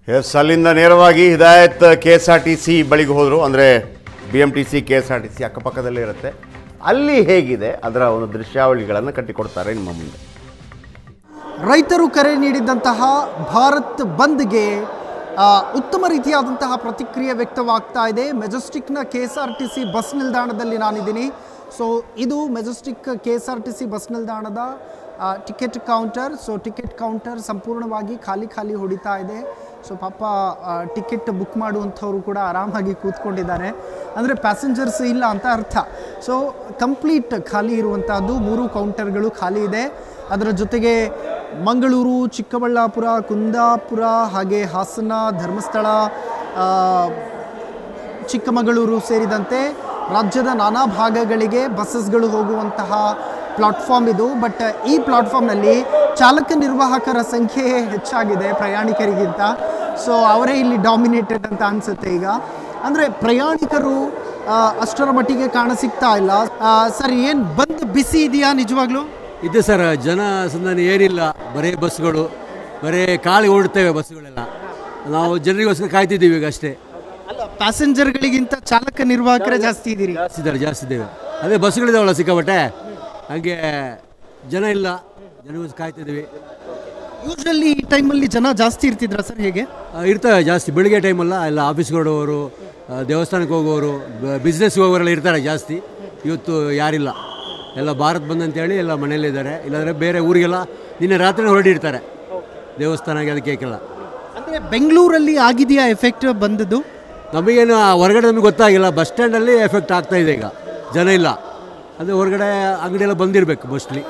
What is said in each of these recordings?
S ಅಲ್ಲಿಂದ ನೇರವಾಗಿ Hidayat K S R T C ಬಳಿಗೆ ಹೋದರು ಅಂದರೆ B M T C K S R T C ಅಕ್ಕಪಕ್ಕದಲ್ಲೇ ಇರುತ್ತೆ ಅಲ್ಲಿ ಹೇಗಿದೆ ಅದರ ಒಂದು ದೃಶ್ಯಾವಳಿಗಳನ್ನು ಕಟ್ಟಿಕೊಡ್ತಾರೆ ನಿಮ್ಮ ಮುಂದೆ ರೈತರು ಕರೆ ನೀಡಿದ್ದಂತಹ ಭಾರತ್ ಬಂದ್ಗೆ ಆ, ಉತ್ತಮ ರೀತಿಯಾದಂತಹ ಪ್ರತಿಕ್ರಿಯೆ ವ್ಯಕ್ತವಾಗ್ತಾ ಇದೆ ಮೆಜೆಸ್ಟಿಕ್ನ K S R T C bus ನಿಲ್ದಾಣದಲ್ಲಿ ನಾನಿದ್ದೀನಿ ಸೊ ಇದು Majestic K S R T C bus ನಿಲ್ದಾಣದ ಆ, ticket counter so ticket counter ಸಂಪೂರ್ಣವಾಗಿ ಖಾಲಿ ಖಾಲಿ ಹೊಡಿತಾ ಇದೆ ಸೊ ಪಾಪ ಆ, ಟಿಕೆಟ್ ಬುಕ್ ಮಾಡುವಂಥವ್ರು ಕೂಡ ಆರಾಮಾಗಿ ಕೂತ್ಕೊಂಡಿದ್ದಾರೆ ಅಂದರೆ ಪ್ಯಾಸೆಂಜರ್ಸ್ ಇಲ್ಲ ಅಂತ ಅರ್ಥ ಸೊ ಕಂಪ್ಲೀಟ್ ಖಾಲಿ ಇರುವಂತಹದ್ದು ಮೂರು ಕೌಂಟರ್ಗಳು ಖಾಲಿ ಇದೆ ಅದರ ಜೊತೆಗೆ ಮಂಗಳೂರು ಚಿಕ್ಕಬಳ್ಳಾಪುರ ಕುಂದಾಪುರ ಹಾಗೆ ಹಾಸನ ಧರ್ಮಸ್ಥಳ ಆ, ಚಿಕ್ಕಮಗಳೂರು ಸೇರಿದಂತೆ ರಾಜ್ಯದ ನಾನಾ ಭಾಗಗಳಿಗೆ ಬಸ್ಸಸ್ಗಳು ಹೋಗುವಂತಹ ಪ್ಲಾಟ್ಫಾರ್ಮ್ ಇದು ಬಟ್ ಈ ಪ್ಲಾಟ್ಫಾರ್ಮ್ನಲ್ಲಿ ಚಾಲಕ ನಿರ್ವಾಹಕರ ಸಂಖ್ಯೆ ಹೆಚ್ಚಾಗಿದೆ ಪ್ರಯಾಣಿಕರಿಗಿಂತ ಸೊ ಅವರೇ ಇಲ್ಲಿ ಡಾಮಿನೇಟೆಡ್ ಅಂತ ಅನಿಸುತ್ತೆ ಈಗ ಅಂದರೆ ಪ್ರಯಾಣಿಕರು ಆ, ಅಷ್ಟರ ಮಟ್ಟಿಗೆ ಕಾಣಸಿಗ್ತಾ ಇಲ್ಲ ಆ, ಸರ್ ಏನು ಬಂದು ಬಿಸಿ ಇದೆಯಾ ನಿಜವಾಗ್ಲೂ ಇದೆ ಸರ್ ಜನ ಸಂದಣಿ ಏನಿಲ್ಲ ಬರೀ ಬಸ್ಗಳು ಬರೀ ಖಾಲಿ ಓಡುತ್ತೇವೆ ಬಸ್ಗಳೆಲ್ಲ ನಾವು ಜನರಿಗೋಸ್ಕರ ಕಾಯ್ತಿದ್ದೀವಿ ಈಗ ಅಷ್ಟೇ ಅಲ್ಲ ಪ್ಯಾಸೆಂಜರ್ಗಳಿಗಿಂತ ಚಾಲಕ ನಿರ್ವಾಹಕರೇ ಜಾಸ್ತಿ ಇದ್ದೀರಿ ಜಾಸ್ತಿ ಇದ್ದಾರೆ ಜಾಸ್ತಿ ಇದ್ದೇವೆ ಅದೇ ಬಸ್ಗಳಿದಾವಲ್ಲ ಸಿಕ್ಕಾಪಟ್ಟೆ ಹಾಗೆ ಜನ ಇಲ್ಲ ಜನಗೋಸ್ಕರ ಕಾಯ್ತಿದ್ದೀವಿ ಯೂಶ್ವಲಿ ಈ ಟೈಮಲ್ಲಿ ಜನ ಜಾಸ್ತಿ ಇರ್ತಿದ್ರ ಸರ್ ಹೇಗೆ ಆ, ಇರ್ತವೆ ಜಾಸ್ತಿ ಬೆಳಿಗ್ಗೆ ಟೈಮಲ್ಲ ಎಲ್ಲ ಆಫೀಸ್ಗೆ ಹೊರಡುವವರು ಆ, ದೇವಸ್ಥಾನಕ್ಕೆ ಹೋಗುವವರು ಬಿಸ್ನೆಸ್ಗೆ ಹೋಗೋರೆಲ್ಲ ಇರ್ತಾರೆ ಜಾಸ್ತಿ ಇವತ್ತು ಯಾರಿಲ್ಲ ಎಲ್ಲ ಭಾರತ್ ಬಂದ್ ಅಂತೇಳಿ ಎಲ್ಲ ಮನೆಯಲ್ಲಿದ್ದಾರೆ ಇಲ್ಲಾಂದರೆ ಬೇರೆ ಊರಿಗೆಲ್ಲ ನಿನ್ನೆ ರಾತ್ರಿ ಹೊರಟಿರ್ತಾರೆ ದೇವಸ್ಥಾನಕ್ಕೆ ಅದಕ್ಕೆಲ್ಲ ಅಂದ್ರೆ ಬೆಂಗಳೂರಲ್ಲಿ ಆಗಿದೆಯಾ ಎಫೆಕ್ಟ್ ಬಂದದ್ದು ನಮಗೇನು ಆ ಹೊರಗಡೆ ನಮಗೆ ಗೊತ್ತಾಗಿಲ್ಲ ಬಸ್ ಸ್ಟ್ಯಾಂಡಲ್ಲಿ ಎಫೆಕ್ಟ್ ಆಗ್ತಾ ಇದೆ ಈಗ ಜನ ಇಲ್ಲ ಅದು ಹೊರಗಡೆ ಅಂಗಡಿ ಎಲ್ಲ ಬಂದಿರಬೇಕು ಮೋಸ್ಟ್ಲಿ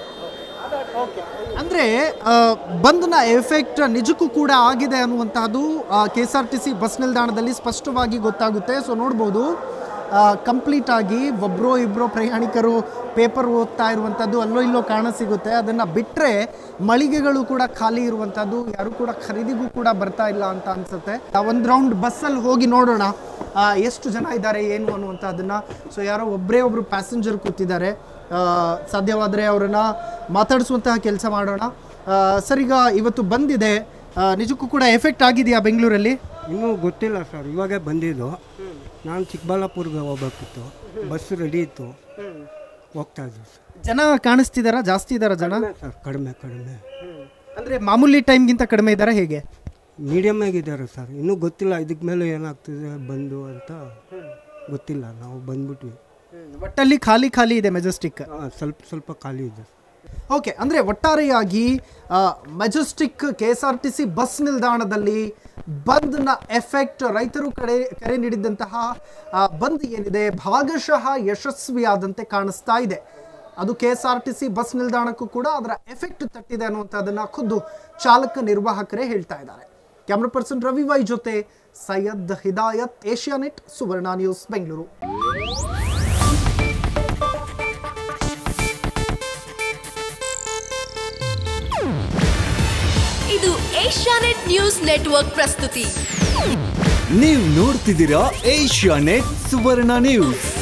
ಅಂದ್ರೆ ಆ, ಬಂದ್ನ ಎಫೆಕ್ಟ್ ನಿಜಕ್ಕೂ ಕೂಡ ಆಗಿದೆ ಅನ್ನುವಂತಹದ್ದು K S R T C bus ನಿಲ್ದಾಣದಲ್ಲಿ ಸ್ಪಷ್ಟವಾಗಿ ಗೊತ್ತಾಗುತ್ತೆ ಸೊ ನೋಡ್ಬೋದು ಕಂಪ್ಲೀಟ್ ಆಗಿ ಒಬ್ಬರೋ ಇಬ್ಬರೋ ಪ್ರಯಾಣಿಕರು ಪೇಪರ್ ಓದ್ತಾ ಇರುವಂಥದ್ದು ಅಲ್ಲೋ ಇಲ್ಲೋ ಕಾಣ ಸಿಗುತ್ತೆ ಅದನ್ನು ಬಿಟ್ಟರೆ ಮಳಿಗೆಗಳು ಕೂಡ ಖಾಲಿ ಇರುವಂಥದ್ದು ಯಾರು ಕೂಡ ಖರೀದಿಗೂ ಕೂಡ ಬರ್ತಾ ಇಲ್ಲ ಅಂತ ಅನ್ಸುತ್ತೆ ಒಂದು ರೌಂಡ್ ಬಸ್ಸಲ್ಲಿ ಹೋಗಿ ನೋಡೋಣ ಆ, ಎಷ್ಟು ಜನ ಇದ್ದಾರೆ ಏನು ಅನ್ನುವಂಥದ್ದನ್ನು ಸೊ ಯಾರೋ ಒಬ್ಬರೇ ಒಬ್ಬರು ಪ್ಯಾಸೆಂಜರ್ ಕೂತಿದ್ದಾರೆ ಆ, ಸಾಧ್ಯವಾದರೆ ಅವರನ್ನ ಮಾತಾಡಿಸುವಂತಹ ಕೆಲಸ ಮಾಡೋಣ ಆ, ಸರ್ ಈಗ ಇವತ್ತು ಬಂದಿದೆ ಆ, ನಿಜಕ್ಕೂ ಕೂಡ ಎಫೆಕ್ಟ್ ಆಗಿದೆಯಾ ಬೆಂಗಳೂರಲ್ಲಿ ಇನ್ನೂ ಗೊತ್ತಿಲ್ಲ ಸರ್ ಇವಾಗೇ ಬಂದಿದ್ದು ನಾನು ಚಿಕ್ಕಬಳ್ಳಾಪುರ್ಗೆ ಹೋಗ್ಬೇಕಿತ್ತು ಬಸ್ ರೆಡಿ ಇತ್ತು ಹೋಗ್ತಾ ಇದ್ದೆ ಸರ್ ಜನ ಕಾಣಿಸ್ತಿದಾರಾ ಜಾಸ್ತಿ ಇದಾರ ಜನ ಸರ್ ಕಡಿಮೆ ಕಡಿಮೆ ಅಂದ್ರೆ ಮಾಮೂಲಿ ಟೈಮ್ಗಿಂತ ಕಡಿಮೆ ಇದ್ದಾರೆ ಹೇಗೆ ಮೀಡಿಯಮ್ ಆಗಿದ್ದಾರೆ ಸರ್ ಇನ್ನೂ ಗೊತ್ತಿಲ್ಲ ಇದಕ್ಕೆ ಮೇಲೆ ಏನಾಗ್ತಿದೆ ಬಂದು ಅಂತ ಗೊತ್ತಿಲ್ಲ ನಾವು ಬಂದ್ಬಿಟ್ವಿ ಒಟ್ಟಲ್ಲಿ ಖಾಲಿ ಖಾಲಿ ಇದೆ ಮೆಜೆಸ್ಟಿಕ್ ಆ, ಸ್ವಲ್ಪ ಸ್ವಲ್ಪ ಖಾಲಿ ಇದೆ ಓಕೆ ಅಂದರೆ ಒಟ್ಟಾರೆಯಾಗಿ Majestic K S R T C bus ನಿಲ್ದಾಣದಲ್ಲಿ ಬಂದ್ನ ಎಫೆಕ್ಟ್ ರೈತರು ಕಡೆ ಕರೆ ನೀಡಿದಂತಹ ಆ, ಬಂದ್ ಏನಿದೆ ಭಾಗಶಃ ಯಶಸ್ವಿಯಾದಂತೆ ಕಾಣಿಸ್ತಾ ಇದೆ ಅದು K S R T C bus ನಿಲ್ದಾಣಕ್ಕೂ ಕೂಡ ಅದರ ಎಫೆಕ್ಟ್ ತಟ್ಟಿದೆ ಅನ್ನುವಂಥದ್ದನ್ನ ಖುದ್ದು ಚಾಲಕ ನಿರ್ವಾಹಕರೇ ಹೇಳ್ತಾ ಇದ್ದಾರೆ ಕ್ಯಾಮ್ರಾ ಪರ್ಸನ್ ರವಿ ವೈ ಜೊತೆ ಸೈಯದ್ ಹಿದಾಯತ್ ಏಷ್ಯಾನೆಟ್ ಸುವರ್ಣ ನ್ಯೂಸ್ ಬೆಂಗಳೂರು ಇದು ಏಷ್ಯಾನೆಟ್ ನ್ಯೂಸ್ ನೆಟ್ವರ್ಕ್ ಪ್ರಸ್ತುತಿ ನೀವು ನೋಡ್ತಿದ್ದೀರಾ ಏಷ್ಯಾ ನೆಟ್ ಸುವರ್ಣ ನ್ಯೂಸ್